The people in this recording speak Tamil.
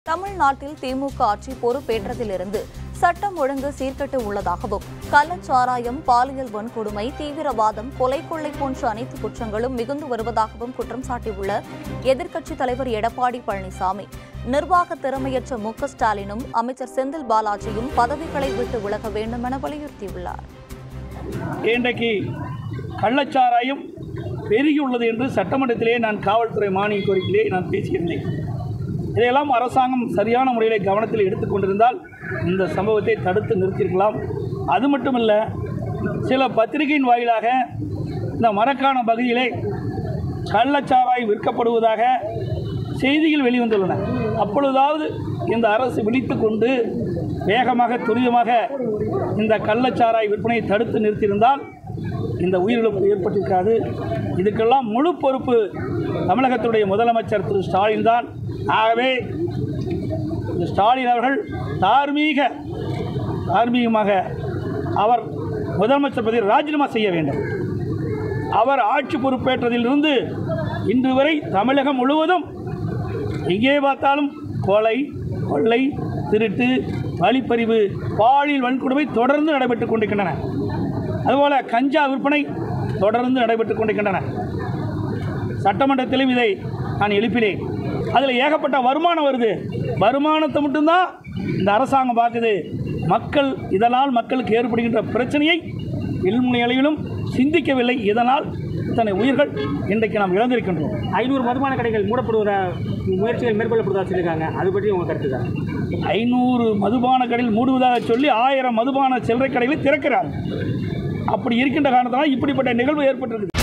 தமிழ்நாட்டில் திமுக ஆட்சி பொறுப்பேற்றதிலிருந்து சட்டம் ஒழுங்கு சீர்கெட்டு உள்ளதாகவும் கள்ளச்சாராயம் பாலியல் வன்கொடுமை தீவிரவாதம் கொலை கொள்ளை போன்ற அனைத்து குற்றங்களும் மிகுந்து வருவதாகவும் குற்றம் சாட்டியுள்ள எதிர்க்கட்சித் தலைவர் எடப்பாடி பழனிசாமி நிர்வாக திறமையற்ற மு க ஸ்டாலினும் அமைச்சர் செந்தில் பாலாஜியும் பதவிகளை விட்டு விலக வேண்டும் என வலியுறுத்தியுள்ளார் இன்றைக்கு கள்ளச்சாராயம் பெருகியுள்ளது என்று சட்டமன்றத்திலே நான் காவல்துறை மானிய கோரிக்கையிலே நான் பேசியிருந்தேன் இதையெல்லாம் அரசாங்கம் சரியான முறையில் கவனத்தில் எடுத்துக்கொண்டிருந்தால் இந்த சம்பவத்தை தடுத்து நிறுத்தியிருக்கலாம் அது மட்டுமல்ல சில பத்திரிகையின் வாயிலாக இந்த மரக்காண பகுதியிலே கள்ளச்சாராய் விற்கப்படுவதாக செய்திகள் வெளிவந்துள்ளன அப்பொழுதாவது இந்த அரசு விழித்து கொண்டு வேகமாக துரிதமாக இந்த கள்ளச்சாராய் விற்பனையை தடுத்து நிறுத்தியிருந்தால் இந்த உயிரிழப்பு ஏற்பட்டிருக்காது இதுக்கெல்லாம் முழு பொறுப்பு தமிழகத்துடைய முதலமைச்சர் திரு ஸ்டாலின் தான் ஆகவே திரு ஸ்டாலின் அவர்கள் தார்மீக தார்மீகமாக அவர் முதலமைச்சர் பதவியை ராஜினாமா செய்ய வேண்டும் அவர் ஆட்சி பொறுப்பேற்றதிலிருந்து இன்று வரை தமிழகம் முழுவதும் எங்கே பார்த்தாலும் கொலை கொள்ளை திருட்டு வழிப்பறிவு பாலியல் வன்கொடுமை தொடர்ந்து நடைபெற்றுக் கொண்டிருக்கின்றன அதுபோல கஞ்சா விற்பனை தொடர்ந்து நடைபெற்றுக் கொண்டிருக்கின்றன சட்டமன்றத்திலும் இதை நான் எழுப்பினேன் அதில் ஏகப்பட்ட வருமானம் வருது வருமானத்தை மட்டும்தான் இந்த அரசாங்கம் பார்க்குது மக்கள் இதனால் மக்களுக்கு ஏற்படுகின்ற பிரச்சனையை இல்முனை அளவிலும் சிந்திக்கவில்லை இதனால் இத்தனை உயிர்கள் இன்றைக்கு நாம் இழந்திருக்கின்றோம் ஐநூறு மதுபான கடைகள் மூடப்படுவதா முயற்சிகள் மேற்கொள்ளப்படுவதா சொல்லியிருக்காங்க அது பற்றி உங்கள் கருத்து தான் ஐநூறு மதுபான கடையில் மூடுவதாக சொல்லி ஆயிரம் மதுபான சில்லறை கடைகளை திறக்கிறார் அப்படி இருக்கின்ற காரணத்தினால் இப்படிப்பட்ட நிகழ்வு ஏற்பட்டிருக்கு